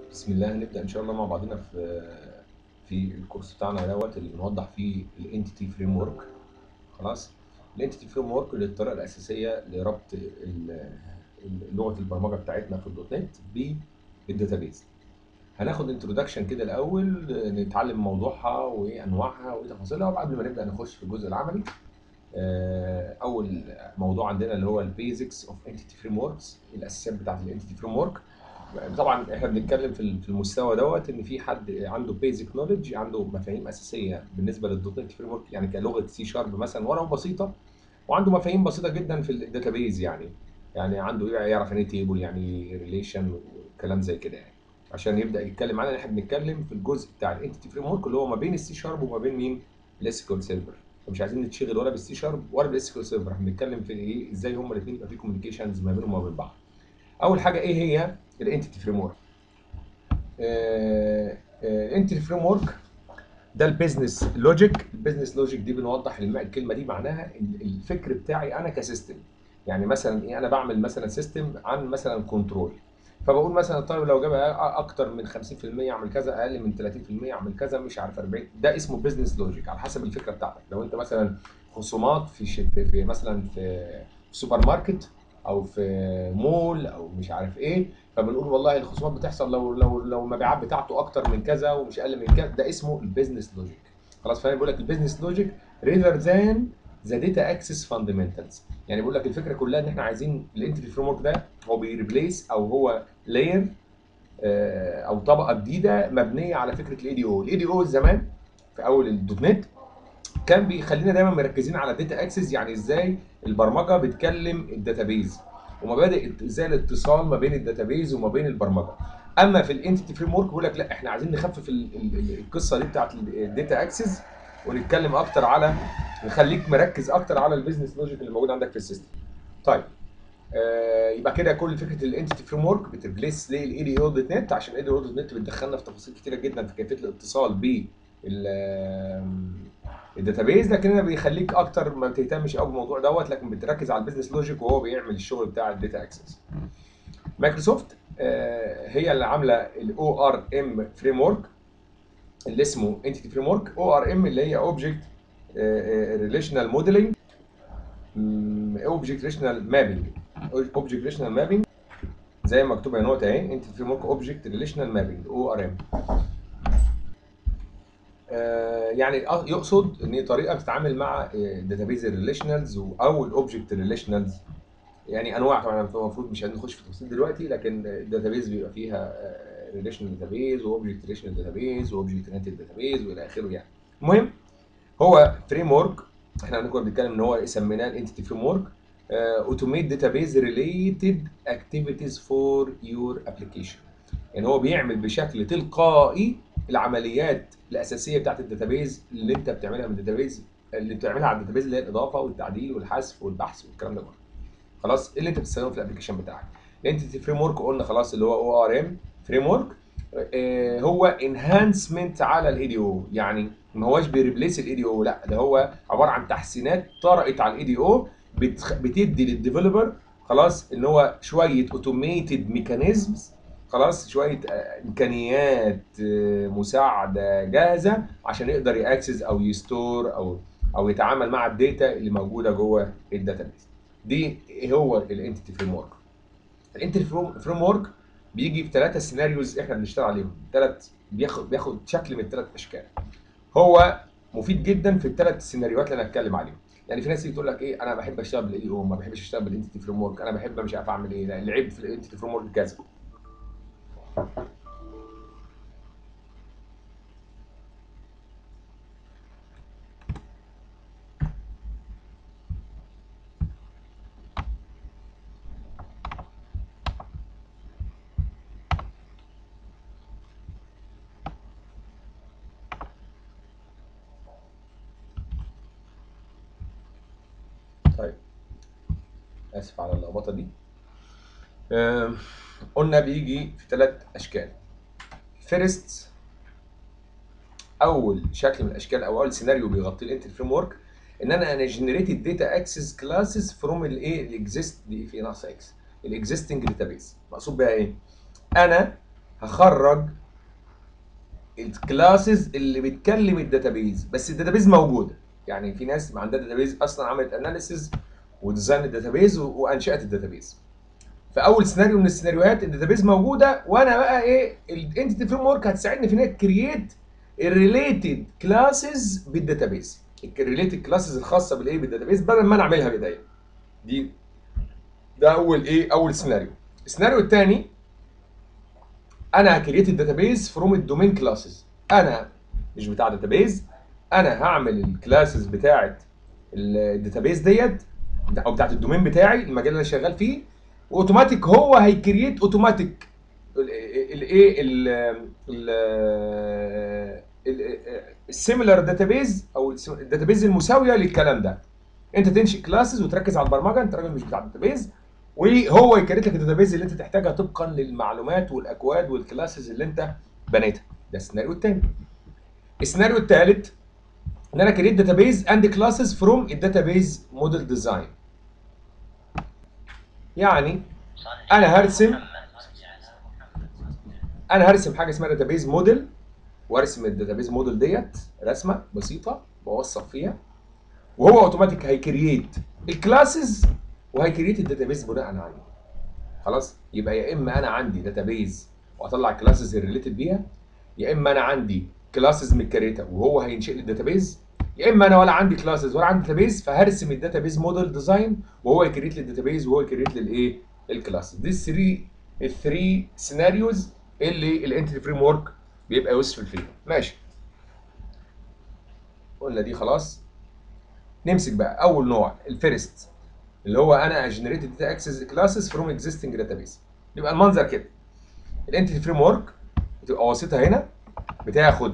بسم الله هنبدأ إن شاء الله مع بعضنا في في الكورس بتاعنا دوت اللي بنوضح فيه الانتيتي فريم ورك خلاص الانتيتي فريم ورك اللي الطريقة الأساسية لربط ال- ال- لغة البرمجة بتاعتنا في الدوت نت بالداتابيز هناخد انترودكشن كده الأول نتعلم موضوعها وأنواعها وتفاصيلها وقبل ما نبدأ نخش في الجزء العملي آه، أول موضوع عندنا اللي هو البيزكس اوف انتيتي فريم وركس الأساسيات بتاعت الانتيتي فريم ورك طبعا احنا بنتكلم في في المستوى دوت ان في حد عنده بيزك نولج عنده مفاهيم اساسيه بالنسبه للدوت نت فريم ورك يعني كلغه سي شارب مثلا ولو بسيطه وعنده مفاهيم بسيطه جدا في الداتابيز يعني يعني عنده يعرف يعني ايه تيبل يعني ريليشن وكلام زي كده يعني عشان يبدا يتكلم معانا احنا بنتكلم في الجزء بتاع الانتيتي فريم ورك اللي هو ما بين السي شارب وما بين مين الاس كيو سيرفر فمش عايزين نتشغل ولا بالسي شارب ولا بالاس كيو سيرفر احنا بنتكلم في ايه ازاي هما الاثنين يبقى في كوميونيكيشنز ما بينهم وما بين بعض اول حاجه ايه هي الانتيتي فريم ورك الانتيتي فريم ورك ده البيزنس لوجيك البيزنس لوجيك دي بنوضح الم- الكلمه دي معناها ال- الفكر بتاعي انا كسيستم يعني مثلا ايه انا بعمل مثلا سيستم عن مثلا كنترول فبقول مثلا الطالب لو جاب اكتر من 50% يعمل كذا اقل من 30% يعمل كذا مش عارف 40 ده اسمه بيزنس لوجيك على حسب الفكره بتاعتك لو انت مثلا خصومات في ش- في, في مثلا في سوبر ماركت او في مول او مش عارف ايه فبنقول والله الخصومات بتحصل لو لو لو المبيعات بتاعته اكتر من كذا ومش اقل من كذا ده اسمه البيزنس لوجيك خلاص فانا بقول لك البيزنس لوجيك ريذر ذان ذا داتا اكسس فاندمنتالز يعني بقول لك الفكره كلها ان احنا عايزين الانتري فريم ورك ده هو بيريبليس او هو لاير او طبقه جديده مبنيه على فكره الاي دي او الاي دي او زمان في اول الدوت نت كان بيخلينا دايما مركزين على الداتا اكسس يعني ازاي البرمجه بتكلم الداتابيز ومبادئ ازاي الاتصال ما بين الداتابيز وما بين البرمجه اما في الانتيتي فريم ورك بيقول لك لا احنا عايزين نخفف ال- ال- ال- القصه دي بتاعت الداتا اكسس ونتكلم اكتر على نخليك مركز اكتر على البيزنس لوجيك اللي موجود عندك في السيستم طيب آه يبقى كده كل فكره الانتيتي فريم ورك بتريبليس ليه الاي دي او دوت نت عشان الاي دي او دوت نت بتدخلنا في تفاصيل كتيره جدا في كيفيه الاتصال ب الداتابيز لكن انا بيخليك اكتر ما تهتمش قوي بالموضوع دوت لكن بتركز على البيزنس لوجيك وهو بيعمل الشغل بتاع الداتا اكسس مايكروسوفت آه، هي اللي عامله الاو ار ام فريم ورك اللي اسمه انتيتي فريم ورك او ار ام اللي هي اوبجكت ريليشنال موديلنج اوبجكت ريليشنال مابينج اوبجكت ريليشنال مابينج زي ما مكتوب هنا نوت اهي انتيتي فريم ورك اوبجكت ريليشنال مابينج او ار ام يعني آه، يقصد ان هي طريقه بتتعامل مع داتابيز الريليشنالز او الاوبجكت ريليشنالز يعني انواع طبعا المفروض مش هنخش في تفاصيل دلوقتي لكن الداتابيز بيبقى فيها ريليشنال داتابيز واوبجكت ريليشنال داتابيز واوبجكت ريليتد داتابيز والى اخره يعني المهم هو فريم ورك احنا كنا بنتكلم ان هو سميناه الانتيتي فريم ورك اوتوميت داتابيز ريليتد اكتيفيتيز فور يور ابلكيشن يعني هو بيعمل بشكل تلقائي العمليات الاساسيه بتاعت الداتابيز اللي انت بتعملها من الداتابيز اللي بتعملها على الداتابيز اللي هي الاضافه والتعديل والحذف والبحث والكلام ده كله خلاص اللي انت بتستخدمه في الابلكيشن بتاعك الانتيتي فريم ورك قلنا خلاص اللي هو او ار ام فريم ورك هو انهانسمنت على الاي دي او يعني ما هوش بيريبليس الاي دي او لا ده هو عباره عن تحسينات طرقت على الاي دي او بتدي للديفلوبر خلاص ان هو شويه اوتوميتد ميكانيزمز خلاص شويه آه، امكانيات آه، مساعده جاهزه عشان يقدر ياكسس او يستور او او يتعامل مع الداتا اللي موجوده جوه الداتابيز دي إيه هو الانتيتي فريم ورك الانتيتي فريم ورك بيجي في ثلاثه سيناريوز احنا بنشتغل عليهم ثلاث بياخد بياخد شكل من الثلاث اشكال هو مفيد جدا في الثلاث سيناريوهات اللي انا هتكلم عليهم يعني في ناس تيجي تقول لك ايه انا بحب اشتغل بالاي او ما بحبش اشتغل بالانتيتي فريم ورك انا بحب مش عارف اعمل ايه لا العيب في الانتيتي فريم ورك كذا طيب اسف على اللخبطه دي آم، قلنا بيجي في ثلاث اشكال فيرست اول شكل من الاشكال او اول سيناريو بيغطيه الانتر فريم ورك ان انا انا جنريت الداتا اكسس كلاسز فروم الايه الاكزيست دي في ناقص اكس الاكزيستنج داتابيز مقصود بيها ايه؟ انا هخرج الكلاسز اللي بتكلم الداتابيز بس الداتابيز موجوده يعني في ناس عندها داتابيز اصلا عملت اناليسيز وديزاين الداتابيز وانشات الداتابيز فاول سيناريو من السيناريوهات الداتابيز موجوده وانا بقى ايه الانتيتي فريم ورك هتساعدني في ان كرييت الريليتد كلاسز بالداتابيز الريليتد كلاسز الخاصه بالايه بالداتابيز بدل ما انا اعملها بايديا دي ده اول ايه اول سيناريو السيناريو الثاني انا هكريت الداتابيز فروم الدومين كلاسز انا مش بتاع داتابيز انا هعمل الكلاسز بتاعه الداتابيز ديت او بتاعه الدومين بتاعي المجال اللي انا شغال فيه واوتوماتيك هو هيكريت اوتوماتيك الايه السيميلر داتابيز او الداتابيز المساويه للكلام ده انت تنشئ كلاسز وتركز على البرمجه انت راجل مش بتاع داتابيز وهو يكريت لك الداتابيز اللي انت تحتاجها طبقا للمعلومات والاكواد والكلاسز اللي انت بنيتها ده السيناريو الثاني السيناريو الثالث ان انا كريت داتابيز اند كلاسز فروم الداتابيز موديل ديزاين يعني انا هرسم انا هرسم حاجه اسمها داتابيز موديل وارسم الداتابيز موديل ديت رسمه بسيطه بوصف فيها وهو اوتوماتيك هيكرييت الكلاسز وهيكرييت الداتابيز بناء عليه خلاص يبقى يا اما انا عندي داتابيز واطلع كلاسز ريليتد بيها يا اما انا عندي كلاسز متكريته وهو هينشئ لي الداتابيز يا اما انا ولا عندي كلاسز ولا عندي داتابيز فهرسم الداتابيز موديل ديزاين وهو يكريت لي الداتابيز وهو يكريت لي الايه الكلاسز دي الثري الثري سيناريوز اللي الانتري فريم ورك بيبقى يوسفل فيهم ماشي قلنا دي خلاص نمسك بقى اول نوع الفيرست اللي هو انا جنريت داتا اكسس كلاسز فروم اكزيستنج داتابيز يبقى المنظر كده الانتيتي فريم ورك بتبقى واسطها هنا بتاخد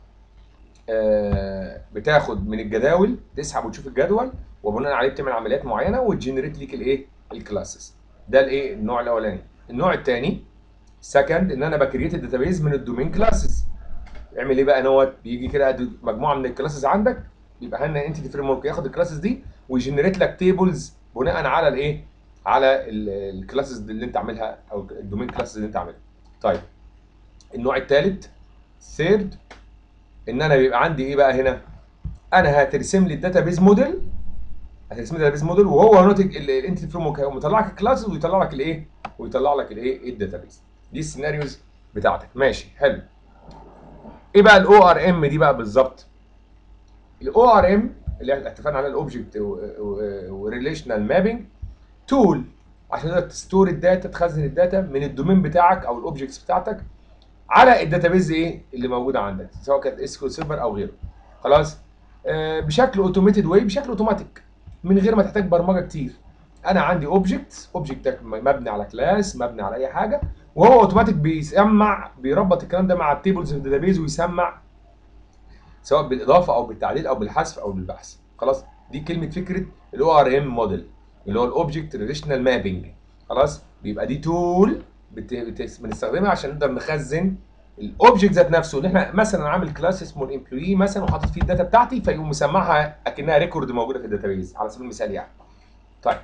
آه بتاخد من الجداول تسحب وتشوف الجدول وبناء عليه بتعمل عمليات معينه وتجنريت ليك الايه الكلاسز ده الايه النوع الاولاني النوع الثاني سكند ان انا بكريت الداتابيز من الدومين كلاسز اعمل ايه بقى نوت بيجي كده مجموعه من الكلاسز عندك يبقى هنا انتيتي فريم ورك ياخد الكلاسز دي ويجنريت لك تيبلز بناء على الايه على الكلاسز اللي انت عاملها او الدومين كلاسز اللي انت عاملها طيب النوع الثالث ثيرد ان انا بيبقى عندي ايه بقى هنا انا هترسم لي الداتابيز موديل هترسم لي الداتابيز موديل وهو ناتج الانتيتي فريم ورك هيقوم مطلع لك الكلاسز ويطلع لك الايه ويطلع لك الايه الداتابيز دي السيناريوز بتاعتك ماشي حلو ايه بقى الاو ار ام دي بقى بالظبط الاو ار ام اللي اتفقنا على الاوبجكت وريليشنال مابنج تول عشان تقدر تستور الداتا تخزن الداتا من الدومين بتاعك او الاوبجكتس بتاعتك على الداتابيز ايه اللي موجوده عندك سواء كانت اسكيو سيرفر او غيره خلاص آه بشكل اوتوميتد واي بشكل اوتوماتيك من غير ما تحتاج برمجه كتير انا عندي اوبجكت اوبجكت مبني على كلاس مبني على اي حاجه وهو اوتوماتيك بيسمع بيربط الكلام ده مع التيبلز في الداتابيز ويسمع سواء بالاضافه او بالتعديل او بالحذف او بالبحث خلاص دي كلمه فكره الاو ار ام موديل اللي هو الاوبجكت ريليشنال مابنج خلاص بيبقى دي تول بنستخدمها عشان نقدر نخزن الاوبجكت ذات نفسه اللي احنا مثلا عامل كلاس اسمه الامبلوي مثلا وحاطط فيه الداتا بتاعتي فيقوم مسمعها اكنها ريكورد موجوده في الداتابيز على سبيل المثال يعني طيب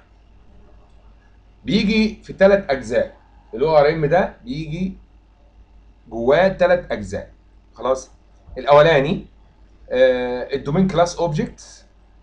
بيجي في ثلاث اجزاء الاو ار ام ده بيجي جواه ثلاث اجزاء خلاص الاولاني آه الدومين كلاس اوبجكتس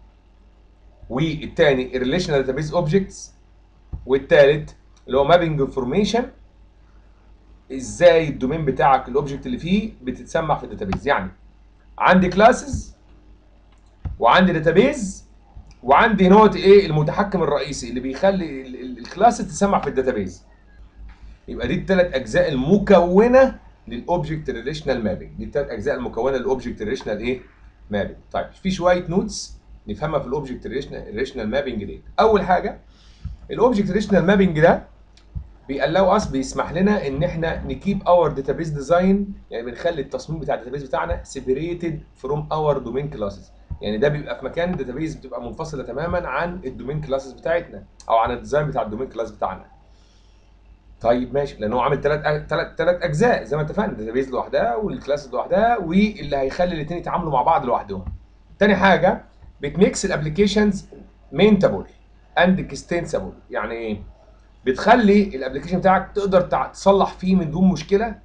والثاني الريليشنال داتابيز اوبجكتس والثالث اللي هو مابنج انفورميشن ازاي الدومين بتاعك الاوبجكت اللي فيه بتتسمع في الداتابيز يعني عندي كلاسز وعندي داتابيز وعندي نوت ايه المتحكم الرئيسي اللي بيخلي الكلاس تتسمع في الداتابيز يبقى دي الثلاث اجزاء المكونه للاوبجكت ريليشنال مابنج دي الثلاث اجزاء المكونه للاوبجكت ريليشنال ايه مابنج طيب في شويه نوتس نفهمها في الاوبجكت ريليشنال مابنج دي اول حاجه الاوبجكت ريليشنال مابنج ده بيقلقوا اس بيسمح لنا ان احنا نكيب اور داتابيز ديزاين يعني بنخلي التصميم بتاع الداتابيز بتاعنا سيبريتد فروم اور دومين كلاسز يعني ده بيبقى في مكان الداتابيز بتبقى منفصله تماما عن الدومين كلاسز بتاعتنا او عن الديزاين بتاع الدومين كلاس بتاعنا طيب ماشي لان هو عامل ثلاث ثلاث ثلاث اجزاء زي ما اتفقنا الداتابيز لوحدها والكلاس لوحدها واللي هيخلي الاثنين يتعاملوا مع بعض لوحدهم تاني حاجه بتميكس الابلكيشنز مينتابل اند اكستنسبل يعني ايه بتخلي الابلكيشن بتاعك تقدر تصلح فيه من دون مشكله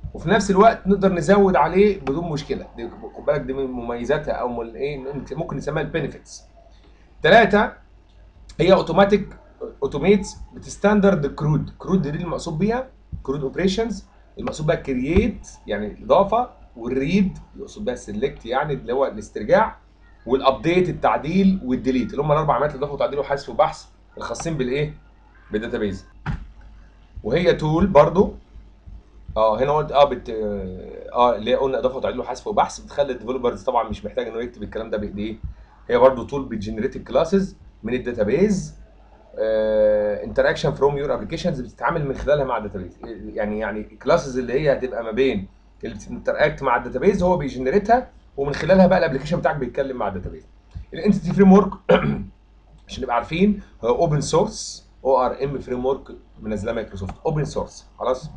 وفي نفس الوقت نقدر نزود عليه بدون مشكله دي خد بالك دي من مميزاتها او من ايه ممكن نسميها البنفيتس ثلاثه هي اوتوماتيك اوتوميتس بتستاندرد كرود كرود دي المقصود بيها كرود اوبريشنز المقصود بها كرييت يعني الاضافه والريد يقصد بها السلكت يعني اللي هو الاسترجاع والابديت التعديل والديليت اللي هم الاربع عمليات الاضافه وتعديل وحذف وبحث الخاصين بالايه؟ بالداتابيز وهي تول برضو اه هنا قلت اه بت اه اللي هي قلنا اضافه وتعديل وحذف وبحث بتخلي الديفلوبرز طبعا مش محتاج انه يكتب الكلام ده بايديه هي برضو تول بتجنريت الكلاسز من الداتابيز انتراكشن فروم يور ابلكيشنز بتتعامل من خلالها مع الداتابيز يعني يعني الكلاسز اللي هي هتبقى ما بين اللي بتنتراكت مع الداتابيز هو بيجنريتها ومن خلالها بقى الابلكيشن بتاعك بيتكلم مع الداتابيز الانتيتي فريم ورك عشان نبقى عارفين هو اوبن سورس او ار ام فريم ورك منزلها مايكروسوفت اوبن سورس خلاص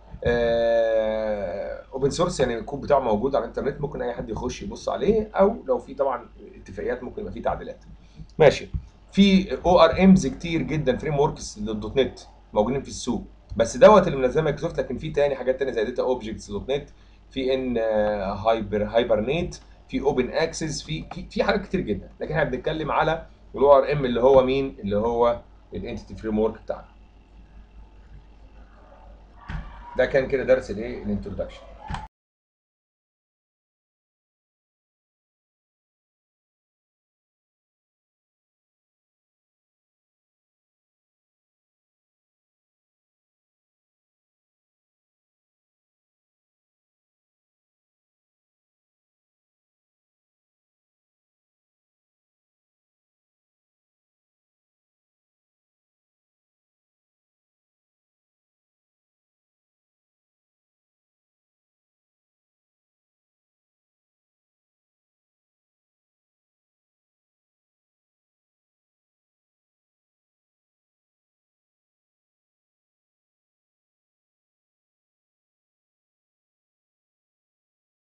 اوبن سورس يعني الكود بتاعه موجود على الانترنت ممكن اي حد يخش يبص عليه او لو في طبعا اتفاقيات ممكن يبقى في تعديلات ماشي في او ار امز كتير جدا فريم وركس للدوت نت موجودين في السوق بس دوت اللي منزلها مايكروسوفت لكن في تاني حاجات تانية زي داتا اوبجكتس دوت نت في ان هايبر هايبرنيت في اوبن اكسس في في في حاجات كتير جدا لكن احنا بنتكلم على الاو ار ام اللي هو مين اللي هو الانتيتي فريم ورك بتاعنا ده كان كده درس الايه الانترودكشن